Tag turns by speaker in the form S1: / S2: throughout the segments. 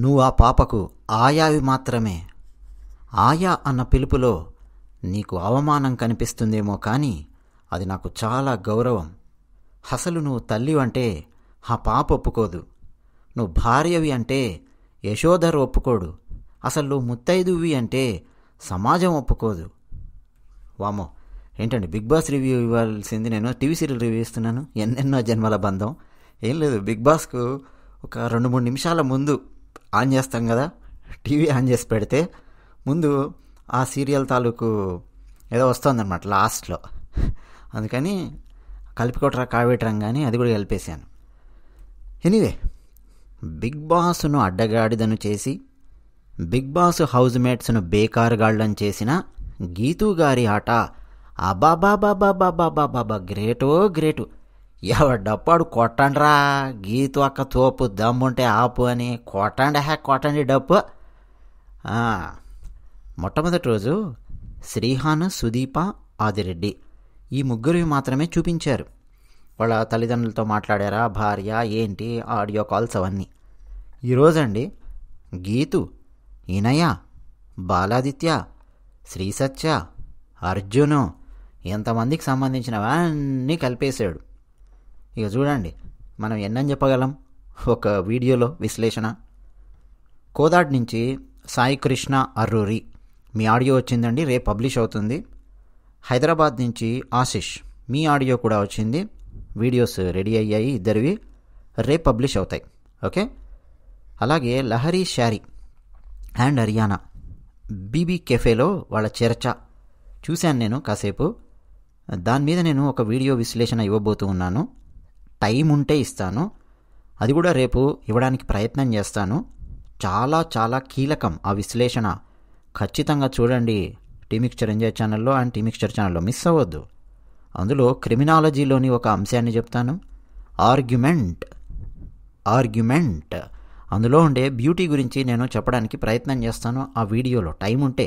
S1: నువ్వు ఆ పాపకు ఆయావి మాత్రమే ఆయా అన్న పిలుపులో నీకు అవమానం కనిపిస్తుందేమో కానీ అది నాకు చాలా గౌరవం అసలు నువ్వు తల్లి అంటే ఆ పాప ఒప్పుకోదు నువ్వు భార్యవి అంటే యశోధర్ ఒప్పుకోడు అసలు నువ్వు ముత్తైదువి అంటే సమాజం ఒప్పుకోదు వామో ఏంటండి బిగ్ బాస్ రివ్యూ ఇవ్వాల్సింది నేను టీవీ సీరియల్ రివ్యూ ఇస్తున్నాను ఎన్నెన్నో జన్మల బంధం ఏం లేదు బిగ్ బాస్కు ఒక రెండు మూడు నిమిషాల ముందు ఆన్ చేస్తాం కదా టీవీ ఆన్ చేసి పెడితే ముందు ఆ సీరియల్ తాలూకు ఏదో వస్తుందన్నమాట లాస్ట్లో అందుకని కలిపికొట్టరా కావేటరం కానీ అది కూడా కలిపేశాను ఎనీవే బిగ్ బాస్ను అడ్డగాడిదను చేసి బిగ్ బాస్ హౌస్ మేట్స్ను బేకారుగాళ్ళని చేసిన గీతూ గారి ఆట అబాబాబాబాబాబాబాబా గ్రేటో గ్రేటు ఎవడప్పాడు కొట్టండ్రా గీతు అక్క తోపు దమ్ముంటే ఆపు అని కొట్టండి హ్యా కొట్టండి డప్పు ఆ, మొట్టమొదటి రోజు శ్రీహాన్ సుదీప ఆదిరెడ్డి ఈ ముగ్గురివి మాత్రమే చూపించారు వాళ్ళ తల్లిదండ్రులతో మాట్లాడారా భార్య ఏంటి ఆడియో కాల్స్ అవన్నీ ఈరోజండి గీతు ఇనయ బాలాదిత్య శ్రీసత్య అర్జును ఎంతమందికి సంబంధించినవన్నీ కలిపేశాడు ఇక చూడండి మనం ఎన్నని చెప్పగలం ఒక వీడియోలో విశ్లేషణ కోదాడ్ నుంచి సాయి కృష్ణ అర్రూరి మీ ఆడియో వచ్చిందండి రేపు పబ్లిష్ అవుతుంది హైదరాబాద్ నుంచి ఆశిష్ మీ ఆడియో కూడా వచ్చింది వీడియోస్ రెడీ అయ్యాయి ఇద్దరివి రేపు పబ్లిష్ అవుతాయి ఓకే అలాగే లహరి షారీ అండ్ హర్యానా బీబీ కెఫేలో వాళ్ళ చర్చ చూశాను నేను కాసేపు దాని మీద నేను ఒక వీడియో విశ్లేషణ ఇవ్వబోతూ ఉన్నాను టైం ఉంటే ఇస్తాను అది కూడా రేపు ఇవ్వడానికి ప్రయత్నం చేస్తాను చాలా చాలా కీలకం ఆ విశ్లేషణ ఖచ్చితంగా చూడండి టీమిక్చర్ ఎంజాయ్ ఛానల్లో అండ్ టీమిక్చర్ ఛానల్లో మిస్ అవ్వద్దు అందులో క్రిమినాలజీలోని ఒక అంశాన్ని చెప్తాను ఆర్గ్యుమెంట్ ఆర్గ్యుమెంట్ అందులో ఉండే బ్యూటీ గురించి నేను చెప్పడానికి ప్రయత్నం చేస్తాను ఆ వీడియోలో టైం ఉంటే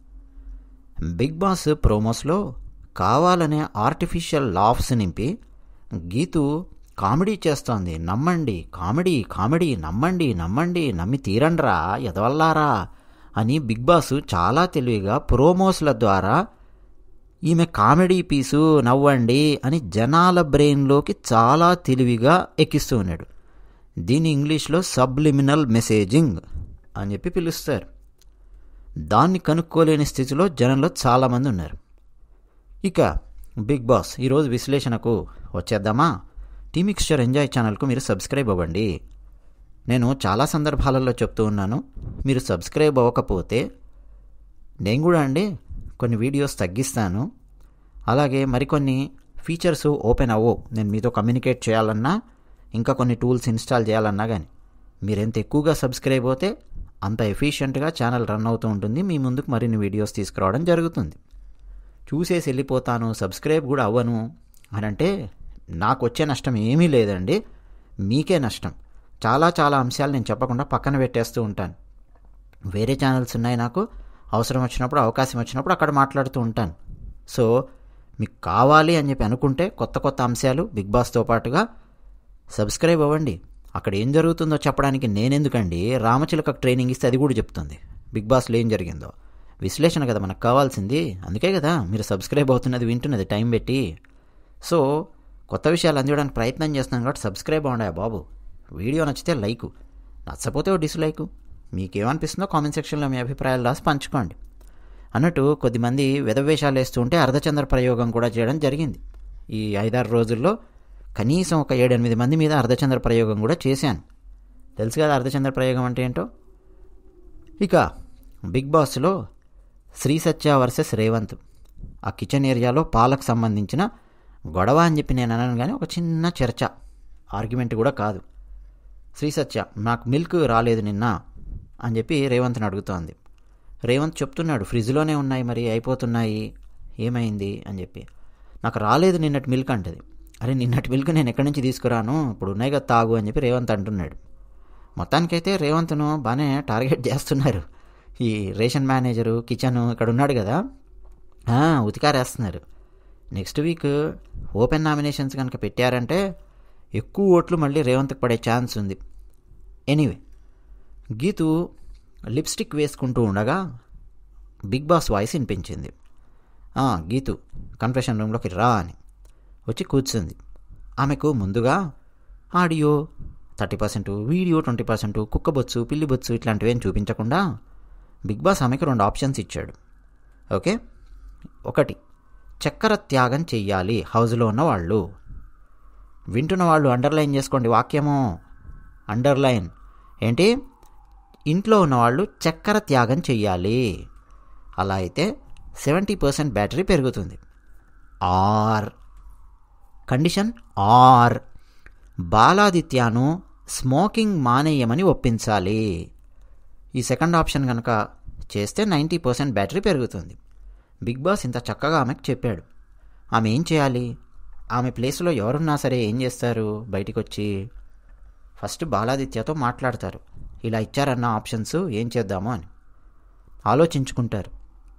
S1: బిగ్ బాస్ ప్రోమోస్లో కావాలనే ఆర్టిఫిషియల్ లాఫ్స్ నింపి గీతు కామెడీ చేస్తోంది నమ్మండి కామెడీ కామెడీ నమ్మండి నమ్మండి నమ్మి తీరండ్రా ఎదవల్లారా అని బిగ్ బాస్ చాలా తెలివిగా ప్రోమోస్ల ద్వారా ఈమె కామెడీ పీసు నవ్వండి అని జనాల బ్రెయిన్లోకి చాలా తెలివిగా ఎక్కిస్తూ ఉన్నాడు దీని ఇంగ్లీష్లో సబ్లిమినల్ మెసేజింగ్ అని చెప్పి పిలుస్తారు దాన్ని కనుక్కోలేని స్థితిలో జనంలో చాలామంది ఉన్నారు ఇక బిగ్ బాస్ ఈరోజు విశ్లేషణకు వచ్చేద్దామా టీమిక్స్చర్ ఎంజాయ్ ఛానల్కు మీరు సబ్స్క్రైబ్ అవ్వండి నేను చాలా సందర్భాలలో చెప్తూ ఉన్నాను మీరు సబ్స్క్రైబ్ అవ్వకపోతే నేను కూడా అండి కొన్ని వీడియోస్ తగ్గిస్తాను అలాగే మరికొన్ని ఫీచర్స్ ఓపెన్ అవ్వవు నేను మీతో కమ్యూనికేట్ చేయాలన్నా ఇంకా కొన్ని టూల్స్ ఇన్స్టాల్ చేయాలన్నా కానీ మీరు ఎంత ఎక్కువగా సబ్స్క్రైబ్ అవుతే అంత ఎఫిషియెంట్గా ఛానల్ రన్ అవుతూ ఉంటుంది మీ ముందుకు మరిన్ని వీడియోస్ తీసుకురావడం జరుగుతుంది చూసేసి వెళ్ళిపోతాను సబ్స్క్రైబ్ కూడా అవ్వను అని అంటే నాకు వచ్చే నష్టం ఏమీ లేదండి మీకే నష్టం చాలా చాలా అంశాలు నేను చెప్పకుండా పక్కన పెట్టేస్తూ ఉంటాను వేరే ఛానల్స్ ఉన్నాయి నాకు అవసరం వచ్చినప్పుడు అవకాశం వచ్చినప్పుడు అక్కడ మాట్లాడుతూ ఉంటాను సో మీకు కావాలి అని చెప్పి అనుకుంటే కొత్త కొత్త అంశాలు బిగ్ బాస్తో పాటుగా సబ్స్క్రైబ్ అవ్వండి అక్కడ ఏం జరుగుతుందో చెప్పడానికి నేనెందుకండి రామచిలకకు ట్రైనింగ్ ఇస్తే అది కూడా చెప్తుంది బిగ్ బాస్లో ఏం జరిగిందో విశ్లేషణ కదా మనకు కావాల్సింది అందుకే కదా మీరు సబ్స్క్రైబ్ అవుతున్నది వింటున్నది టైం పెట్టి సో కొత్త విషయాలు అందించడానికి ప్రయత్నం చేస్తున్నాను కాబట్టి సబ్స్క్రైబ్ అవ్వండి బాబు వీడియో నచ్చితే లైకు నచ్చపోతే ఓ డిస్లైకు మీకేమనిపిస్తుందో కామెంట్ సెక్షన్లో మీ అభిప్రాయాలు రాసి పంచుకోండి అన్నట్టు కొద్దిమంది వెధవేషాలు వేస్తూ ఉంటే అర్ధచంద్ర ప్రయోగం కూడా చేయడం జరిగింది ఈ ఐదారు రోజుల్లో కనీసం ఒక ఏడెనిమిది మంది మీద అర్ధచంద్ర ప్రయోగం కూడా చేశాను తెలుసు కదా అర్ధచంద్ర ప్రయోగం అంటే ఏంటో ఇక బిగ్ బాస్లో శ్రీ సత్య వర్సెస్ రేవంత్ ఆ కిచెన్ ఏరియాలో పాలకు సంబంధించిన గొడవ అని చెప్పి నేను అన్నాను కానీ ఒక చిన్న చర్చ ఆర్గ్యుమెంట్ కూడా కాదు శ్రీ సత్య నాకు మిల్క్ రాలేదు నిన్న అని చెప్పి రేవంత్ని అడుగుతోంది రేవంత్ చెప్తున్నాడు ఫ్రిడ్జ్లోనే ఉన్నాయి మరి అయిపోతున్నాయి ఏమైంది అని చెప్పి నాకు రాలేదు నిన్నటి మిల్క్ అంటది అరే నిన్నటి మిల్క్ నేను ఎక్కడి నుంచి తీసుకురాను ఇప్పుడు ఉన్నాయి కదా తాగు అని చెప్పి రేవంత్ అంటున్నాడు మొత్తానికైతే రేవంత్ను బాగానే టార్గెట్ చేస్తున్నారు ఈ రేషన్ మేనేజరు కిచెన్ ఇక్కడ ఉన్నాడు కదా ఆ, ఉతికారేస్తున్నారు నెక్స్ట్ వీక్ ఓపెన్ నామినేషన్స్ కనుక పెట్టారంటే ఎక్కువ ఓట్లు మళ్ళీ రేవంత్కి పడే ఛాన్స్ ఉంది ఎనీవే గీతు లిప్స్టిక్ వేసుకుంటూ ఉండగా బిగ్ బాస్ వాయిస్ వినిపించింది "ఆ, గీతు కన్ఫెషన్ రూమ్లోకి రా అని వచ్చి కూర్చుంది ఆమెకు ముందుగా audio thirty percent video twenty percent కుక్కబొచ్చు పిల్లిబొచ్చు ఇట్లాంటివి ఏం చూపించకుండా బిగ్ బాస్ ఆమెకు రెండు ఆప్షన్స్ ఇచ్చాడు ఓకే ఒకటి చక్కెర త్యాగం చెయ్యాలి హౌస్లో ఉన్న వాళ్ళు వింటున్న వాళ్ళు అండర్లైన్ చేసుకోండి వాక్యము అండర్లైన్ ఏంటి ఇంట్లో ఉన్నవాళ్ళు చక్కెర త్యాగం చెయ్యాలి అలా అయితే సెవెంటీ పర్సెంట్ బ్యాటరీ పెరుగుతుంది ఆర్ కండిషన్ ఆర్ బాలాదిత్యాను స్మోకింగ్ మానేయమని ఒప్పించాలి ఈ సెకండ్ ఆప్షన్ కనుక చేస్తే నైంటీ పర్సెంట్ బ్యాటరీ పెరుగుతుంది బిగ్ బాస్ ఇంత చక్కగా ఆమెకు చెప్పాడు ఆమె ఏం చేయాలి ఆమె ప్లేస్లో ఎవరున్నా సరే ఏం చేస్తారు బయటికి వచ్చి ఫస్ట్ బాలాదిత్యతో మాట్లాడతారు ఇలా ఇచ్చారన్న ఆప్షన్స్ ఏం చేద్దాము అని ఆలోచించుకుంటారు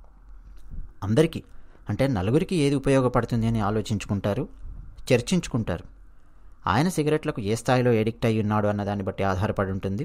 S1: అందరికీ అంటే నలుగురికి ఏది ఉపయోగపడుతుంది అని ఆలోచించుకుంటారు చర్చించుకుంటారు ఆయన సిగరెట్లకు ఏ స్థాయిలో ఎడిక్ట్ అయి ఉన్నాడు అన్న దాన్ని బట్టి ఆధారపడి ఉంటుంది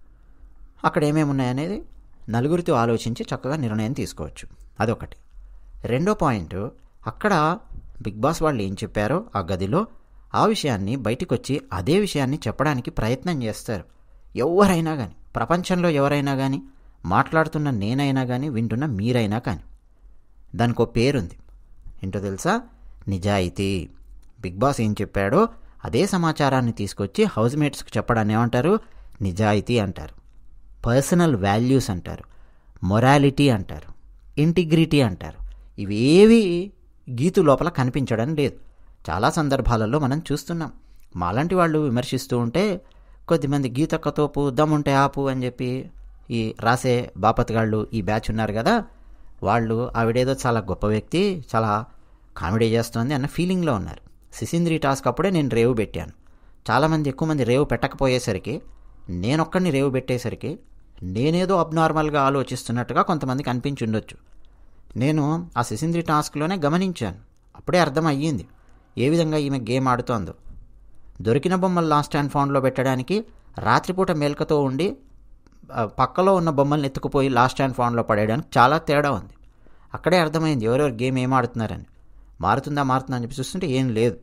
S1: అక్కడ ఏమేమి ఉన్నాయనేది నలుగురితో ఆలోచించి చక్కగా నిర్ణయం తీసుకోవచ్చు అదొకటి రెండో పాయింట్ అక్కడ బిగ్ బాస్ వాళ్ళు ఏం చెప్పారో ఆ గదిలో ఆ విషయాన్ని బయటికి వచ్చి అదే విషయాన్ని చెప్పడానికి ప్రయత్నం చేస్తారు ఎవరైనా కానీ ప్రపంచంలో ఎవరైనా కానీ మాట్లాడుతున్న నేనైనా కానీ వింటున్న మీరైనా కానీ దానికి ఒక పేరుంది ఏంటో తెలుసా నిజాయితీ బిగ్ బాస్ ఏం చెప్పాడో అదే సమాచారాన్ని తీసుకొచ్చి హౌస్ మేట్స్కి చెప్పడాన్ని ఏమంటారు నిజాయితీ అంటారు పర్సనల్ వాల్యూస్ అంటారు మొరాలిటీ అంటారు ఇంటిగ్రిటీ అంటారు ఇవేవి గీతు లోపల కనిపించడం లేదు చాలా సందర్భాలలో మనం చూస్తున్నాం మాలాంటి వాళ్ళు విమర్శిస్తూ ఉంటే కొద్దిమంది గీతక్కతోపు దమ్ముంటే ఆపు అని చెప్పి ఈ రాసే బాపత్గాళ్ళు ఈ బ్యాచ్ ఉన్నారు కదా వాళ్ళు ఆవిడేదో చాలా గొప్ప వ్యక్తి చాలా కామెడీ చేస్తోంది అన్న ఫీలింగ్లో ఉన్నారు సిసింద్రి టాస్క్ అప్పుడే నేను రేవు పెట్టాను చాలామంది ఎక్కువ మంది రేవు పెట్టకపోయేసరికి నేనొక్కడిని రేవు పెట్టేసరికి నేనేదో అబ్నార్మల్గా ఆలోచిస్తున్నట్టుగా కొంతమందికి అనిపించి ఉండొచ్చు నేను ఆ సిసింద్రి టాస్క్లోనే గమనించాను అప్పుడే అర్థం అయ్యింది ఏ విధంగా ఈమె గేమ్ ఆడుతోందో దొరికిన బొమ్మలు లాస్ట్ అండ్ ఫౌండ్లో పెట్టడానికి రాత్రిపూట మేల్కతో ఉండి ఆ, పక్కలో ఉన్న బొమ్మల్ని ఎత్తుకుపోయి లాస్ట్ అండ్ ఫౌండ్లో పడేయడానికి చాలా తేడా ఉంది అక్కడే అర్థమైంది ఎవరెవరు గేమ్ ఏం ఆడుతున్నారని మారుతుందా మారుతుందా అని చెప్పి చూస్తుంటే ఏం లేదు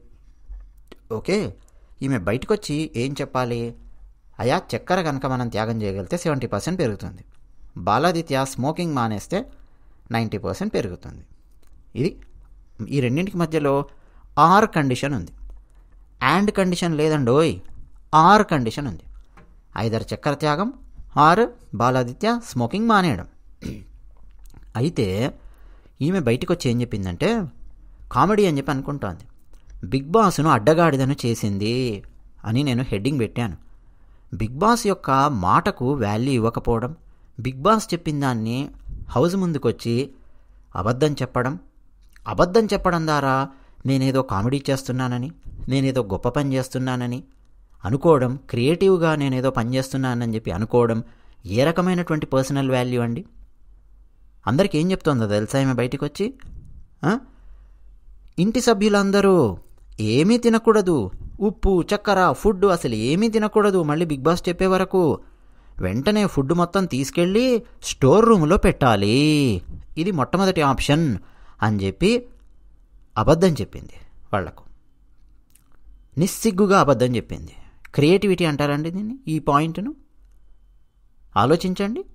S1: ఓకే ఈమె బయటకు వచ్చి ఏం చెప్పాలి అయా చక్కెర కనుక మనం త్యాగం చేయగలిగితే సెవెంటీ పర్సెంట్ పెరుగుతుంది బాలాదిత్య స్మోకింగ్ మానేస్తే నైంటీ పర్సెంట్ పెరుగుతుంది ఇది ఈ రెండింటికి మధ్యలో ఆర్ కండిషన్ ఉంది అండ్ కండిషన్ లేదండి ఓయ్ ఆర్ కండిషన్ ఉంది ఐదర్ చక్కెర త్యాగం ఆర్ బాలాదిత్య స్మోకింగ్ మానేయడం అయితే ఈమె బయటకు వచ్చి ఏం చెప్పిందంటే కామెడీ అని చెప్పి అనుకుంటోంది బిగ్ బాస్ను అడ్డగాడిదను చేసింది అని నేను హెడ్డింగ్ పెట్టాను బిగ్ బాస్ యొక్క మాటకు వాల్యూ ఇవ్వకపోవడం బిగ్ బాస్ చెప్పిన దాన్ని హౌస్ ముందుకొచ్చి అబద్ధం చెప్పడం అబద్ధం చెప్పడం ద్వారా నేనేదో కామెడీ చేస్తున్నానని నేనేదో గొప్ప పని చేస్తున్నానని అనుకోవడం క్రియేటివ్గా నేనేదో పని చేస్తున్నానని చెప్పి అనుకోవడం ఏ రకమైనటువంటి పర్సనల్ వాల్యూ అండి అందరికీ ఏం చెప్తోందో తెలుసా ఈమె బయటికి వచ్చి ఆ? ఇంటి సభ్యులందరూ ఏమీ తినకూడదు ఉప్పు చక్కెర ఫుడ్ అసలు ఏమీ తినకూడదు మళ్ళీ బిగ్ బాస్ చెప్పే వరకు వెంటనే ఫుడ్ మొత్తం తీసుకెళ్ళి స్టోర్ రూమ్లో పెట్టాలి ఇది మొట్టమొదటి ఆప్షన్ అని చెప్పి అబద్ధం చెప్పింది వాళ్లకు నిస్సిగ్గుగా అబద్ధం చెప్పింది క్రియేటివిటీ అంటారండి దీన్ని ఈ పాయింట్ను ఆలోచించండి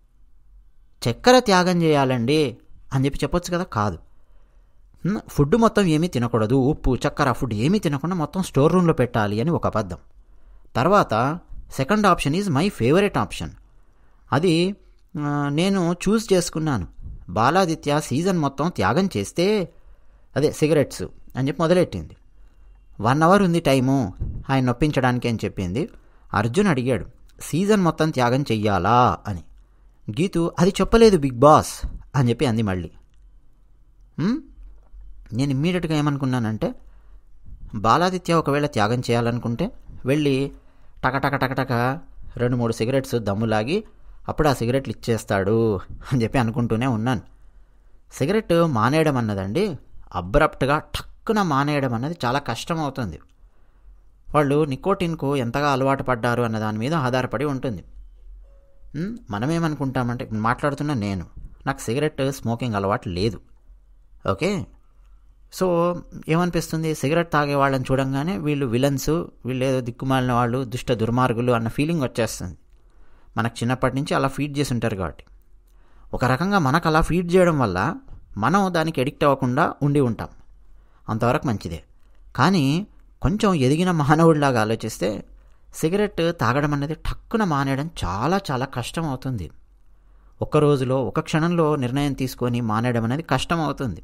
S1: చక్కెర త్యాగం చేయాలండి అని చెప్పి చెప్పొచ్చు కదా కాదు హ్మ్, ఫుడ్ మొత్తం ఏమీ తినకూడదు ఉప్పు చక్కెర ఫుడ్ ఏమీ తినకుండా మొత్తం స్టోర్ రూమ్లో పెట్టాలి అని ఒక అబద్ధం తర్వాత second option is my favourite option అది ఆ, నేను చూస్ చేసుకున్నాను బాలాదిత్య సీజన్ మొత్తం త్యాగం చేస్తే అదే సిగరెట్స్ అని చెప్పి మొదలెట్టింది వన్ అవర్ ఉంది టైము ఆయన నొప్పించడానికి అని చెప్పింది అర్జున్ అడిగాడు సీజన్ మొత్తం త్యాగం చెయ్యాలా అని గీతు అది చెప్పలేదు బిగ్ బాస్ అని చెప్పి అంది మళ్ళీ హ్మ్? నేను ఇమ్మీడియట్గా ఏమనుకున్నానంటే బాలాదిత్య ఒకవేళ త్యాగం చేయాలనుకుంటే వెళ్ళి టకటక టకటక రెండు మూడు సిగరెట్స్ దమ్ములాగి అప్పుడు ఆ సిగరెట్లు ఇచ్చేస్తాడు అని చెప్పి అనుకుంటూనే ఉన్నాను సిగరెట్ మానేయడం అన్నదండి అబ్రప్ట్గా టక్కున మానేయడం అన్నది చాలా కష్టం అవుతుంది వాళ్ళు నికోటిన్కు ఎంతగా అలవాటు పడ్డారు అన్న దాని మీద ఆధారపడి ఉంటుంది ఉమ్, మనమేమనుకుంటామంటే ఇప్పుడు మాట్లాడుతున్నా నేను నాకు సిగరెట్ స్మోకింగ్ అలవాటు లేదు ఓకే సో ఏమనిపిస్తుంది సిగరెట్ తాగే వాళ్ళని చూడంగానే వీళ్ళు విలన్స్ వీళ్ళు ఏదో దిక్కుమాలిన వాళ్ళు దుష్ట దుర్మార్గులు అన్న ఫీలింగ్ వచ్చేస్తుంది మనకు చిన్నప్పటి నుంచి అలా ఫీడ్ చేసి ఉంటారు కాబట్టి ఒక రకంగా మనకు అలా ఫీడ్ చేయడం వల్ల మనం దానికి ఎడిక్ట్ అవ్వకుండా ఉండి ఉంటాం అంతవరకు మంచిదే కానీ కొంచెం ఎదిగిన మానవుడిలాగా ఆలోచిస్తే సిగరెట్ తాగడం అనేది టక్కున మానేయడం చాలా చాలా కష్టం అవుతుంది ఒక్క రోజులో ఒక క్షణంలో నిర్ణయం తీసుకొని మానేయడం అనేది కష్టం అవుతుంది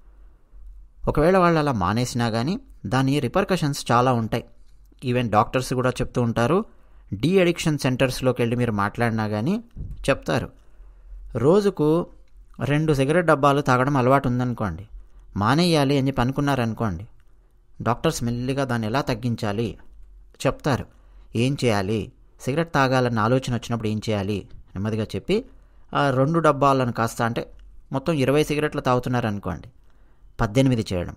S1: ఒకవేళ వాళ్ళు అలా మానేసినా కానీ దాని రిపర్కషన్స్ చాలా ఉంటాయి ఈవెన్ డాక్టర్స్ కూడా చెప్తూ ఉంటారు డీ అడిక్షన్ సెంటర్స్లోకి వెళ్ళి మీరు మాట్లాడినా కానీ చెప్తారు రోజుకు రెండు సిగరెట్ డబ్బాలు తాగడం అలవాటు ఉందనుకోండి మానేయాలి అని చెప్పి అనుకున్నారనుకోండి డాక్టర్స్ మెల్లిగా దాన్ని ఎలా తగ్గించాలి చెప్తారు ఏం చేయాలి సిగరెట్ తాగాలన్న ఆలోచన వచ్చినప్పుడు ఏం చేయాలి నెమ్మదిగా చెప్పి ఆ రెండు డబ్బాలను కాస్త అంటే మొత్తం ఇరవై సిగరెట్లు తాగుతున్నారనుకోండి పద్దెనిమిది చేయడం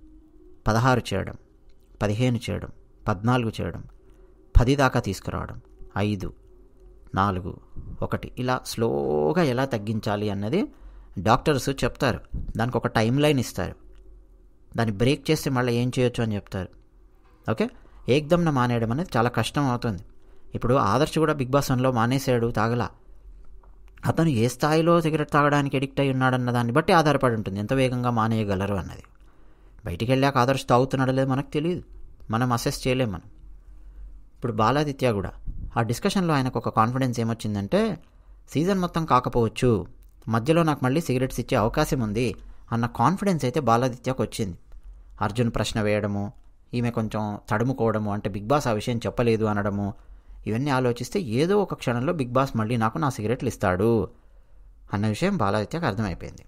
S1: పదహారు చేయడం పదిహేను చేయడం పద్నాలుగు చేయడం పది దాకా తీసుకురావడం ఐదు నాలుగు ఒకటి ఇలా స్లోగా ఎలా తగ్గించాలి అన్నది డాక్టర్స్ చెప్తారు దానికి ఒక టైం లైన్ ఇస్తారు దాన్ని బ్రేక్ చేస్తే మళ్ళీ ఏం చేయొచ్చు అని చెప్తారు ఓకే ఏకదమ్న మానేయడం అనేది చాలా కష్టం అవుతుంది ఇప్పుడు ఆదర్శ్ కూడా బిగ్ బాస్ వన్లో మానేశాడు తాగలా అతను ఏ స్థాయిలో సిగరెట్ తాగడానికి ఎడిక్ట్ అయి ఉన్నాడన్న దాన్ని బట్టి ఆధారపడి ఉంటుంది ఎంత వేగంగా మానేయగలరు అన్నది బయటికి వెళ్ళాక ఆదర్శ్ తాగుతున్నాడో లేదో మనకు తెలియదు మనం అసెస్ చేయలేం మనం ఇప్పుడు బాలాదిత్య కూడా ఆ డిస్కషన్లో ఆయనకు ఒక కాన్ఫిడెన్స్ ఏమొచ్చిందంటే సీజన్ మొత్తం కాకపోవచ్చు మధ్యలో నాకు మళ్ళీ సిగరెట్స్ ఇచ్చే అవకాశం ఉంది అన్న కాన్ఫిడెన్స్ అయితే బాలాదిత్యకు వచ్చింది అర్జున్ ప్రశ్న వేయడము ఈమె కొంచెం తడుముకోవడము అంటే బిగ్ బాస్ ఆ విషయం చెప్పలేదు అనడము ఇవన్నీ ఆలోచిస్తే ఏదో ఒక క్షణంలో బిగ్ బాస్ మళ్ళీ నాకు నా సిగరెట్లు ఇస్తాడు అన్న విషయం బాలాదిత్యకు అర్థమైపోయింది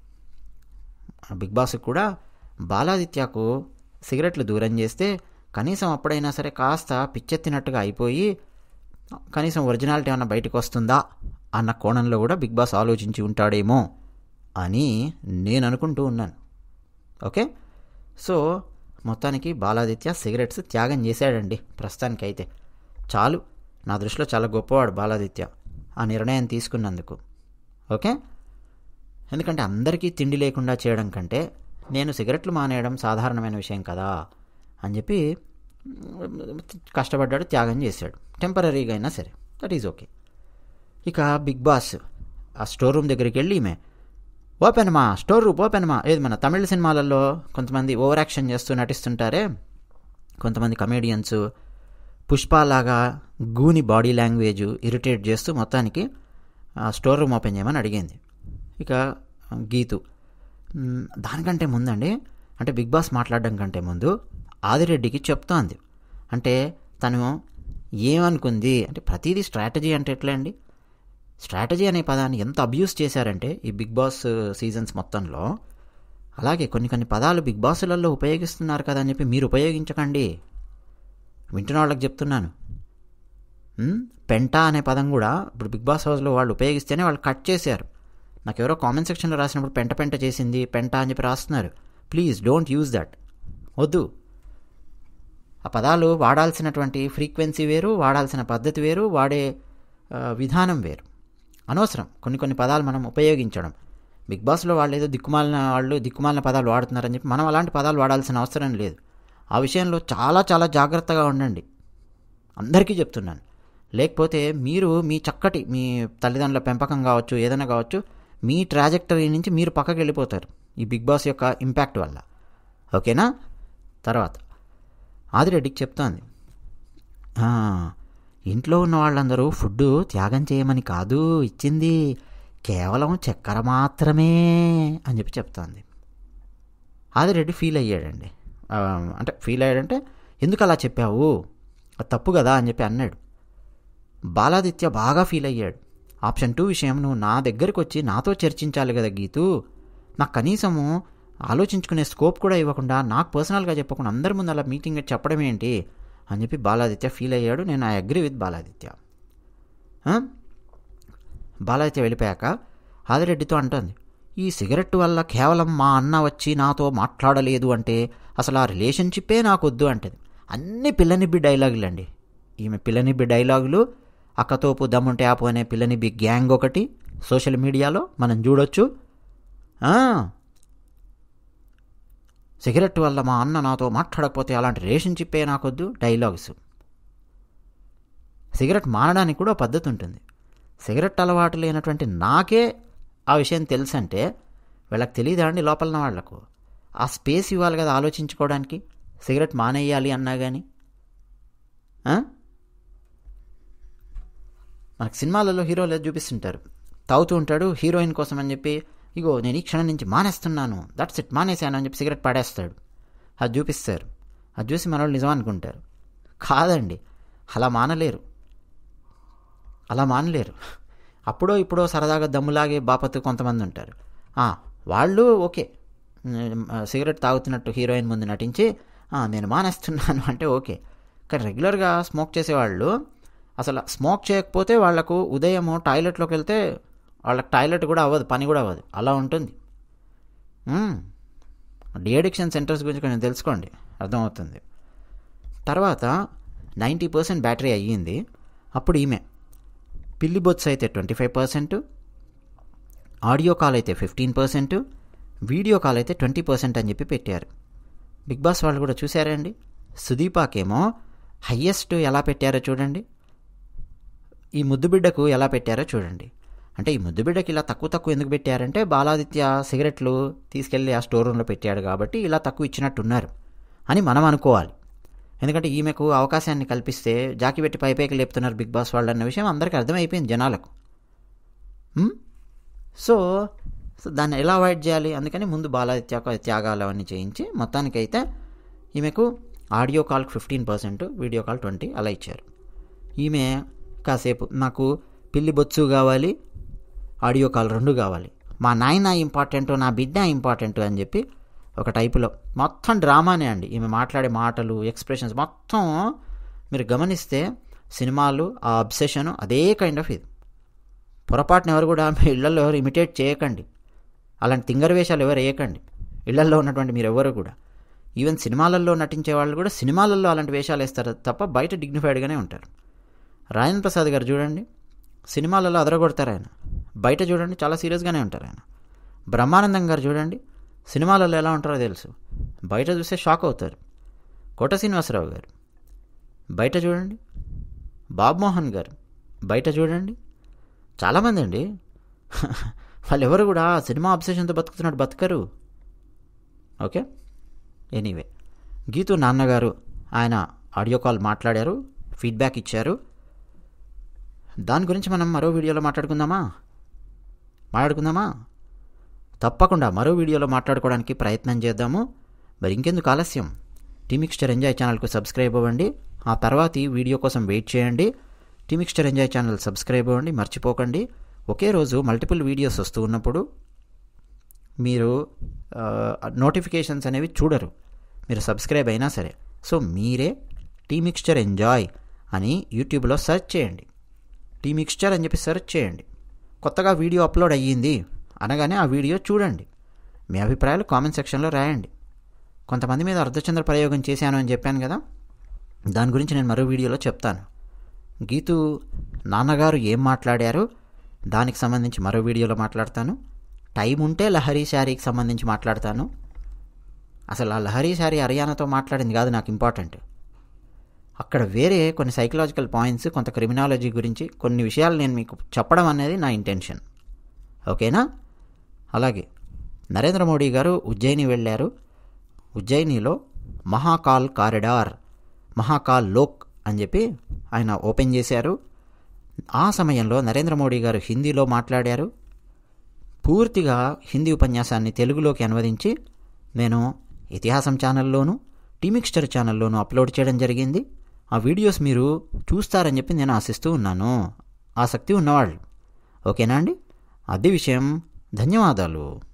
S1: బిగ్ బాస్కి కూడా బాలాదిత్యకు సిగరెట్లు దూరం చేస్తే కనీసం అప్పుడైనా సరే కాస్త పిచ్చెత్తినట్టుగా అయిపోయి కనీసం ఒరిజినాలిటీ ఏమైనా బయటకు వస్తుందా అన్న కోణంలో కూడా బిగ్ బాస్ ఆలోచించి ఉంటాడేమో అని నేను అనుకుంటూ ఉన్నాను ఓకే సో మొత్తానికి బాలాదిత్య సిగరెట్స్ త్యాగం చేశాడండి ప్రస్తుతానికైతే చాలు నా దృష్టిలో చాలా గొప్పవాడు బాలాదిత్య ఆ నిర్ణయం తీసుకున్నందుకు ఓకే ఎందుకంటే అందరికీ తిండి లేకుండా చేయడం కంటే నేను సిగరెట్లు మానేయడం సాధారణమైన విషయం కదా అని చెప్పి కష్టపడ్డాడు త్యాగం చేశాడు టెంపరీగా అయినా సరే దట్ ఈజ్ ఓకే ఇక బిగ్ బాస్ ఆ స్టోర్ రూమ్ దగ్గరికి వెళ్ళి ఈమె ఓపెన్ మా స్టోర్ రూమ్ ఓపెన్ మా ఏది మన తమిళ సినిమాలలో కొంతమంది ఓవర్ యాక్షన్ చేస్తూ నటిస్తుంటారే కొంతమంది కమేడియన్స్ పుష్పలాగా గూని బాడీ లాంగ్వేజ్ ఇరిటేట్ చేస్తూ మొత్తానికి ఆ స్టోర్ రూమ్ ఓపెన్ చేయమని అడిగింది ఇక గీతు మ్, దానికంటే ముందండి అంటే బిగ్ బాస్ మాట్లాడడం కంటే ముందు ఆదిరెడ్డికి చెప్తోంది అంటే తను ఏమనుకుంది అంటే ప్రతిదీ స్ట్రాటజీ అంటే ఎట్లా అండి స్ట్రాటజీ అనే పదాన్ని ఎంత అబ్యూస్ చేశారంటే ఈ బిగ్ బాస్ సీజన్స్ మొత్తంలో అలాగే కొన్ని కొన్ని పదాలు బిగ్ బాసులలో ఉపయోగిస్తున్నారు కదా అని చెప్పి మీరు ఉపయోగించకండి వింటున్న వాళ్ళకి చెప్తున్నాను ఉమ్, పెంటా అనే పదం కూడా ఇప్పుడు బిగ్ బాస్ హౌస్లో వాళ్ళు ఉపయోగిస్తేనే వాళ్ళు కట్ చేశారు నాకు ఎవరో కామెంట్ సెక్షన్లో రాసినప్పుడు పెంట పెంట చేసింది పెంట అని చెప్పి రాస్తున్నారు ప్లీజ్ డోంట్ యూజ్ దట్ వద్దు ఆ పదాలు వాడాల్సినటువంటి ఫ్రీక్వెన్సీ వేరు వాడాల్సిన పద్ధతి వేరు వాడే ఆ, విధానం వేరు అనవసరం కొన్ని కొన్ని పదాలు మనం ఉపయోగించడం బిగ్ బాస్లో వాళ్ళు ఏదో దిక్కుమాలిన వాళ్ళు దిక్కుమాలిన పదాలు వాడుతున్నారని చెప్పి మనం అలాంటి పదాలు వాడాల్సిన అవసరం లేదు ఆ విషయంలో చాలా చాలా జాగ్రత్తగా ఉండండి అందరికీ చెప్తున్నాను లేకపోతే మీరు మీ చక్కటి మీ తల్లిదండ్రుల పెంపకం కావచ్చు ఏదైనా కావచ్చు మీ ట్రాజెక్టరీ నుంచి మీరు పక్కకి వెళ్ళిపోతారు ఈ బిగ్ బాస్ యొక్క ఇంపాక్ట్ వల్ల ఓకేనా తర్వాత ఆదిరెడ్డికి చెప్తోంది "ఆ, ఇంట్లో ఉన్న వాళ్ళందరూ ఫుడ్ త్యాగం చేయమని కాదు ఇచ్చింది కేవలం చక్కెర మాత్రమే అని చెప్పి చెప్తోంది ఆదిరెడ్డి ఫీల్ అయ్యాడండి ఆ, అంటే ఫీల్ అయ్యాడంటే ఎందుకు అలా చెప్పావు అది తప్పు కదా అని చెప్పి అన్నాడు బాలాదిత్య బాగా ఫీల్ అయ్యాడు ఆప్షన్ టూ విషయం నువ్వు నా దగ్గరికి వచ్చి నాతో చర్చించాలి కదా గీతు నాకు కనీసము ఆలోచించుకునే స్కోప్ కూడా ఇవ్వకుండా నాకు పర్సనల్గా చెప్పకుండా అందరి ముందు అలా మీటింగ్ పెట్టి చెప్పడం ఏంటి అని చెప్పి బాలాదిత్య ఫీల్ అయ్యాడు నేను ఐ అగ్రి విత్ బాలాదిత్య ఆ? బాలాదిత్య వెళ్ళిపోయాక ఆదిరెడ్డితో అంటోంది ఈ సిగరెట్ వల్ల కేవలం మా అన్న వచ్చి నాతో మాట్లాడలేదు అంటే అసలు ఆ రిలేషన్షిప్పే నాకు వద్దు అంటది అన్ని పిల్లనిబ్బి డైలాగులు అండి ఈమె పిల్లనిబ్బి డైలాగులు అక్కతోపు దమ్ముంటే ఆపు అనే పిల్లని బి గ్యాంగ్ ఒకటి సోషల్ మీడియాలో మనం చూడొచ్చు ఆ, సిగరెట్ వల్ల మా అన్న నాతో మాట్లాడకపోతే అలాంటి రేషన్ చిప్పే నాకొద్దు డైలాగ్స్ సిగరెట్ మానడానికి కూడా ఓ పద్ధతి ఉంటుంది సిగరెట్ అలవాటు లేనటువంటి నాకే ఆ విషయం తెలుసంటే వీళ్ళకి తెలియదా అండి లోపల ఉన్న వాళ్లకు ఆ స్పేస్ ఇవ్వాలి కదా ఆలోచించుకోవడానికి సిగరెట్ మానేయాలి అన్నా కానీ మనకు సినిమాలలో హీరోలు ఏదో చూపిస్తుంటారు తాగుతూ ఉంటాడు హీరోయిన్ కోసం అని చెప్పి ఇగో నేను ఈ క్షణం నుంచి మానేస్తున్నాను దట్స్ ఇట్ మానేశాను అని చెప్పి సిగరెట్ పడేస్తాడు అది చూపిస్తారు అది చూసి మన వాళ్ళు నిజం అనుకుంటారు కాదండి అలా మానలేరు అలా మానలేరు అప్పుడో ఇప్పుడో సరదాగా దమ్ములాగే బాపత్తు కొంతమంది ఉంటారు ఆ, వాళ్ళు ఓకే ఉమ్, సిగరెట్ తాగుతున్నట్టు హీరోయిన్ ముందు నటించి "ఆ, నేను మానేస్తున్నాను అంటే ఓకే కానీ రెగ్యులర్గా స్మోక్ చేసేవాళ్ళు అసలు స్మోక్ చేయకపోతే వాళ్లకు ఉదయం టాయిలెట్లోకి వెళ్తే వాళ్ళకి టాయిలెట్ కూడా అవ్వదు పని కూడా అవ్వదు అలా ఉంటుంది డిఅడిక్షన్ సెంటర్స్ గురించి కొంచెం తెలుసుకోండి అర్థమవుతుంది తర్వాత నైంటీ పర్సెంట్ బ్యాటరీ అయ్యింది అప్పుడు ఈమె పిల్లి బొత్స్ అయితే twenty five percent audio call అయితే ఫిఫ్టీన్ పర్సెంట్ వీడియో కాల్ అయితే ట్వంటీ పర్సెంట్ అని చెప్పి పెట్టారు బిగ్ బాస్ వాళ్ళు కూడా చూసారా అండి సుదీపాకేమో హయ్యెస్ట్ ఎలా పెట్టారో చూడండి ఈ ముద్దు బిడ్డకు ఎలా పెట్టారో చూడండి అంటే ఈ ముద్దు బిడ్డకి ఇలా తక్కువ తక్కువ ఎందుకు పెట్టారంటే బాలాదిత్య సిగరెట్లు తీసుకెళ్ళి ఆ స్టోర్ రూమ్లో పెట్టాడు కాబట్టి ఇలా తక్కువ ఇచ్చినట్టున్నారు అని మనం అనుకోవాలి ఎందుకంటే ఈమెకు అవకాశాన్ని కల్పిస్తే జాకి పెట్టి పైపైకి లేపుతున్నారు బిగ్ బాస్ వాళ్ళు అన్న విషయం అందరికీ అర్థమైపోయింది జనాలకు ఉమ్? సో సో దాన్ని ఎలా అవాయిడ్ చేయాలి అందుకని ముందు బాలాదిత్య త్యాగాలు అవన్నీ చేయించి మొత్తానికైతే ఈమెకు ఆడియో కాల్కి fifteen percent video call twenty అలా ఇచ్చారు ఈమె కాసేపు నాకు పిల్లి బొత్సు కావాలి ఆడియో కాల్ రెండు కావాలి మా నాయన ఇంపార్టెంట్ నా బిడ్డ ఇంపార్టెంట్ అని చెప్పి ఒక టైపులో మొత్తం డ్రామానే అండి ఈమె మాట్లాడే మాటలు ఎక్స్ప్రెషన్స్ మొత్తం మీరు గమనిస్తే సినిమాలు ఆ అబ్సెషన్ అదే కైండ్ ఆఫ్ ఇది పొరపాటున ఎవరు కూడా మీ ఇళ్లలో ఎవరు ఇమిటేట్ చేయకండి అలాంటి తింగర వేషాలు ఎవరు వేయకండి ఇళ్లల్లో ఉన్నటువంటి మీరు ఎవరు కూడా ఈవెన్ సినిమాలలో నటించే వాళ్ళు కూడా సినిమాలలో అలాంటి వేషాలు వేస్తారు తప్ప బయట డిగ్నిఫైడ్గానే ఉంటారు రాజన్ ప్రసాద్ గారు చూడండి సినిమాలలో అదరగొడతారు ఆయన బయట చూడండి చాలా సీరియస్గానే ఉంటారు ఆయన బ్రహ్మానందం గారు చూడండి సినిమాలలో ఎలా ఉంటారో తెలుసు బయట చూస్తే షాక్ అవుతారు కోట శ్రీనివాసరావు గారు బయట చూడండి బాబ్మోహన్ గారు బయట చూడండి చాలామంది అండి వాళ్ళు ఎవరు కూడా సినిమా అబ్సెషన్తో బతుకుతున్నట్టు బతకరు ఓకే ఎనీవే గీతు నాన్నగారు ఆయన ఆడియో కాల్ మాట్లాడారు ఫీడ్బ్యాక్ ఇచ్చారు దాని గురించి మనం మరో వీడియోలో మాట్లాడుకుందామా మాట్లాడుకుందామా తప్పకుండా మరో వీడియోలో మాట్లాడుకోవడానికి ప్రయత్నం చేద్దాము మరి ఇంకెందుకు ఆలస్యం టీమిక్స్టర్ ఎంజాయ్ ఛానల్కు సబ్స్క్రైబ్ అవ్వండి ఆ తర్వాతి వీడియో కోసం వెయిట్ చేయండి టీమిక్స్టర్ ఎంజాయ్ ఛానల్ సబ్స్క్రైబ్ అవ్వండి మర్చిపోకండి ఒకే రోజు మల్టిపుల్ వీడియోస్ వస్తూ ఉన్నప్పుడు మీరు నోటిఫికేషన్స్ అనేవి చూడరు మీరు సబ్స్క్రైబ్ అయినా సరే సో మీరే టీ మిక్స్చర్ ఎంజాయ్ అని యూట్యూబ్లో సెర్చ్ చేయండి టీ మిక్స్చర్ అని చెప్పి సెర్చ్ చేయండి కొత్తగా వీడియో అప్లోడ్ అయ్యింది అనగానే ఆ వీడియో చూడండి మీ అభిప్రాయాలు కామెంట్ సెక్షన్లో రాయండి కొంతమంది మీద అర్ధచంద్ర ప్రయోగం చేశాను అని చెప్పాను కదా దాని గురించి నేను మరో వీడియోలో చెప్తాను గీతు నాన్నగారు ఏం మాట్లాడారు దానికి సంబంధించి మరో వీడియోలో మాట్లాడతాను టైం ఉంటే లహరీ శారీకి సంబంధించి మాట్లాడతాను అసలు ఆ లహరీ శారీ హర్యానాతో మాట్లాడింది కాదు నాకు ఇంపార్టెంట్ అక్కడ వేరే కొన్ని సైకలాజికల్ పాయింట్స్ కొంత క్రిమినాలజీ గురించి కొన్ని విషయాలు నేను మీకు చెప్పడం అనేది నా ఇంటెన్షన్ ఓకేనా అలాగే నరేంద్ర మోడీ గారు ఉజ్జయిని వెళ్ళారు ఉజ్జయినిలో మహాకాల్ కారిడార్ మహాకాల్ లోక్ అని చెప్పి ఆయన ఓపెన్ చేశారు ఆ సమయంలో నరేంద్ర మోడీ గారు హిందీలో మాట్లాడారు పూర్తిగా హిందీ ఉపన్యాసాన్ని తెలుగులోకి అనువదించి నేను ఇతిహాసం ఛానల్లోను టీమిక్స్టర్ ఛానల్లోనూ అప్లోడ్ చేయడం జరిగింది ఆ వీడియోస్ మీరు చూస్తారని చెప్పి నేను ఆశిస్తూ ఉన్నాను ఆసక్తి ఉన్నవాళ్ళు ఓకేనా అండి అది విషయం ధన్యవాదాలు